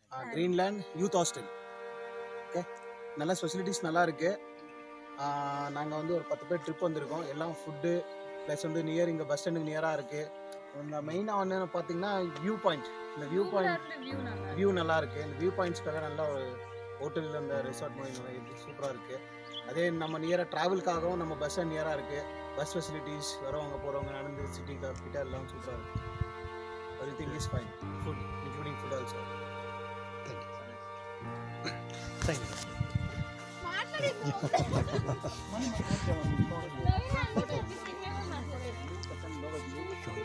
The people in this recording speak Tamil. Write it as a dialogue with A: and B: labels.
A: கிரீன்லேண்ட் யூத் ஹாஸ்டல் ஓகே நல்ல ஃபெசிலிட்டிஸ் நல்லா இருக்கு நாங்கள் வந்து ஒரு பத்து பேர் ட்ரிப் வந்திருக்கோம் எல்லாம் ஃபுட்டு ப்ளஸ் வந்து நியர் இங்கே பஸ் ஸ்டாண்டுக்கு நியராக இருக்கு இந்த மெயினாக வந்து பார்த்தீங்கன்னா வியூ பாயிண்ட் இந்த வியூ பாயிண்ட்
B: வியூ நல்லா
A: வியூ நல்லா இருக்கு இந்த வியூ பாயிண்ட்ஸ்க்காக நல்ல ஒரு ஹோட்டல் அந்த ரெசார்ட் மாதிரி சூப்பராக இருக்கு அதே நம்ம நியராக ட்ராவல்காகவும் நம்ம பஸ் ஸ்டாண்ட் நியராக இருக்கு பஸ் ஃபெசிலிட்டிஸ் வரவங்க போகிறவங்க நடந்து சிட்டி கிட்ட எல்லாம் சூப்பராக இருக்கு everything is fine food including food also
C: thank you
B: மாட்டடி